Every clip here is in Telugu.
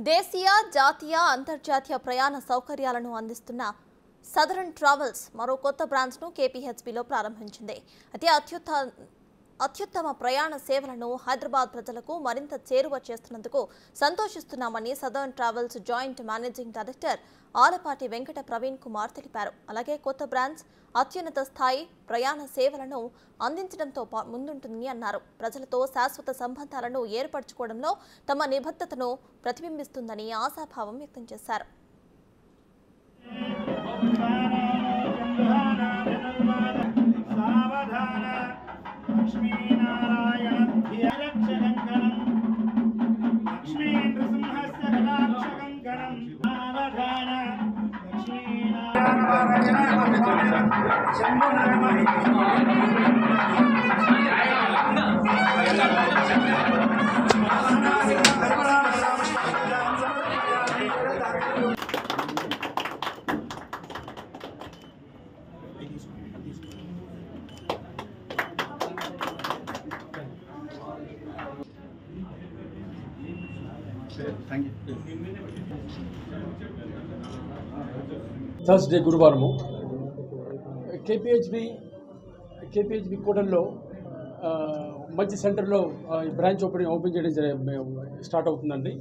దేశీయ జాతీయ అంతర్జాతీయ ప్రయాణ సౌకర్యాలను అందిస్తున్న సదరన్ ట్రావెల్స్ మరో కొత్త బ్రాంచ్ను కేపీహెచ్బిలో ప్రారంభించింది అయితే అత్యుత్త అత్యుత్తమ ప్రయాణ సేవలను హైదరాబాద్ ప్రజలకు మరింత చేరువ చేస్తున్నందుకు సంతోషిస్తున్నామని southern travels joint managing director Alapati Venkata Praveen Kumar తెలిపారు అలాగే కొత్త బ్రాంచ్ అత్యున్నత స్థాయి ప్రయాణ సేవలను అందించడంతో పా- ముందుంటుందని అన్నారు ప్రజలతో శాశ్వత సంబంధాలను ఏర్పరచుకోవడంలో తమ నిబద్ధతను ప్రతిబింబిస్తుందని ఆశాభావం వ్యక్తం చేశారు సావధాన లక్ష్మీనారాయణ ధ్యరక్షకంకణం లక్ష్మీ నృసింహస్య కటాక్షకంకణం సావధాన థర్స్డే గురువారము కేపీహెచ్బి కేపీహెచ్బి కూడల్లో ఆ, మంచి సెంటర్లో ఆ, ఈ బ్రాంచ్ ఓపెనింగ్ ఓపెన్ చేయడం జరి- స్టార్ట్ అవుతుందండి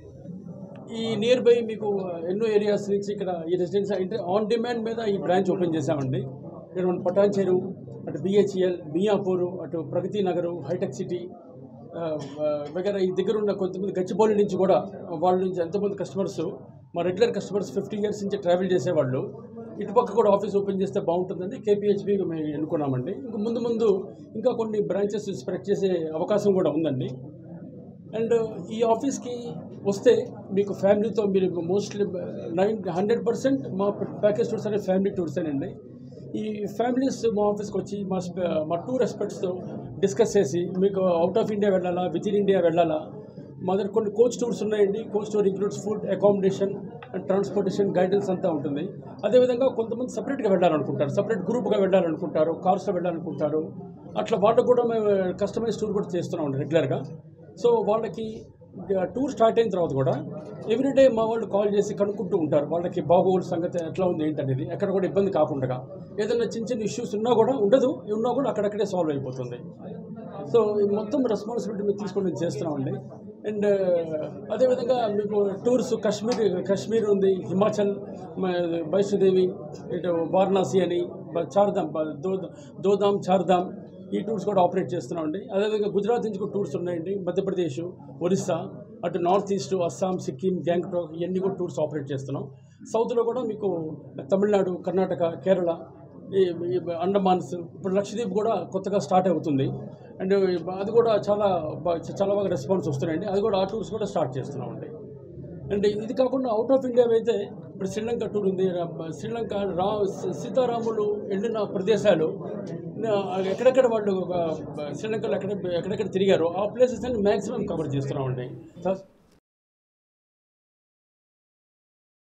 ఈ నియర్ బై మీకు ఎన్నో ఏరియాస్ నుంచి ఇక్కడ ఈ రెసిడెన్స్ అంటే ఆన్ డిమాండ్ మీద ఈ బ్రాంచ్ ఓపెన్ చేశామండి ఇక్కడ మన పటాన్ చెరువు అటు బిహెచ్ఎల్ మియాపూర్ అటు ప్రగతి నగరు హైటెక్ సిటీ ఆ, ఆ, వగైరా ఈ దగ్గర ఉన్న కొంతమంది గచ్చిబౌలి నుంచి కూడా వాళ్ళ నుంచి ఎంతోమంది కస్టమర్స్ మా రెగ్యులర్ కస్టమర్స్ ఫిఫ్టీ ఇయర్స్ నుంచి ట్రావెల్ చేసేవాళ్ళు ఇటుపక్క కూడా ఆఫీస్ ఓపెన్ చేస్తే బాగుంటుందని కేపీహెచ్బి మేము ఎన్నుకున్నామండి ఇంకా ముందు ముందు ఇంకా కొన్ని బ్రాంచెస్ స్ప్రెడ్ చేసే అవకాశం కూడా ఉందండి అండ్ ఈ ఆఫీస్కి వస్తే మీకు ఫ్యామిలీతో మీరు మోస్ట్లీ నైన్ హండ్రెడ్ పర్సెంట్ మా ప్యాకేజ్ టూర్స్ అనే ఫ్యామిలీ టూర్స్ అండి ఈ ఫ్యామిలీస్ మా ఆఫీస్కి వచ్చి మా స్ప- మా టూర్ ఎక్స్పర్ట్స్తో డిస్కస్ చేసి మీకు అవుట్ ఆఫ్ ఇండియా వెళ్ళాలా విత్ ఇన్ ఇండియా వెళ్ళాలా మా దగ్గర కొన్ని కోచ్ టూర్స్ ఉన్నాయండి coach tour includes food accommodation and transportation guidance అంతా ఉంటుంది అదేవిధంగా కొంతమంది సపరేట్గా వెళ్ళాలనుకుంటారు సపరేట్ గ్రూప్గా వెళ్ళాలనుకుంటారు కార్స్లో వెళ్ళాలనుకుంటారు అట్లా వాళ్ళకు కూడా మేము కస్టమైజ్ టూర్ కూడా చేస్తున్నాం రెగ్యులర్గా సో వాళ్ళకి టూర్ స్టార్ట్ అయిన తర్వాత కూడా ఎవ్రీడే మా వాళ్ళు కాల్ చేసి కనుక్కుంటూ ఉంటారు వాళ్ళకి బాగోగుల సంగతి ఎట్లా ఉంది ఏంటనేది ఎక్కడ కూడా ఇబ్బంది కాకుండా ఏదైనా చిన్న చిన్న ఇష్యూస్ ఉన్నా కూడా ఉండదు ఉన్నా కూడా అక్కడక్కడే సాల్వ్ అయిపోతుంది సో ఈ మొత్తం రెస్పాన్సిబిలిటీ మేము తీసుకొని మేము చేస్తున్నామండి అండ్ అదేవిధంగా మీకు టూర్స్ కాశ్మీర్ కాశ్మీర్ ఉంది హిమాచల్ మ- వైష్ణోదేవి ఇటు వారణాసి అని బ- చార్ధామ్ బ- దో దోధామ్ చార్ధామ్ ఈ టూర్స్ కూడా ఆపరేట్ చేస్తున్నామండి అదేవిధంగా గుజరాత్ నుంచి కూడా టూర్స్ ఉన్నాయండి మధ్యప్రదేశ్ ఒరిస్సా అటు నార్త్ ఈస్ట్ అస్సాం సిక్కిం గ్యాంగ్టాక్ ఇవన్నీ కూడా టూర్స్ ఆపరేట్ చేస్తున్నాం సౌత్లో కూడా మీకు తమిళనాడు కర్ణాటక కేరళ ఈ ఈ అండమాన్స్ ఇప్పుడు లక్షద్వీప్ కూడా కొత్తగా స్టార్ట్ అవుతుంది అండ్ అది కూడా చాలా బా- చాలా బాగా రెస్పాన్స్ వస్తున్నాయండి అది కూడా ఆ టూర్స్ కూడా స్టార్ట్ చేస్తున్నామండి అండ్ ఇది కాకుండా అవుట్ ఆఫ్ ఇండియా అయితే ఇప్పుడు శ్రీలంక టూర్ ఉంది రా- శ్రీలంక రా సీతారాములు ఎండిన ప్రదేశాలు నా- ఎక్కడెక్కడ వాళ్ళు ఒక శ్రీలంకలో ఎక్కడ ఎక్కడెక్కడ తిరిగారో ఆ ప్లేసెస్ అన్ని మ్యాక్సిమం కవర్ చేస్తున్నామండి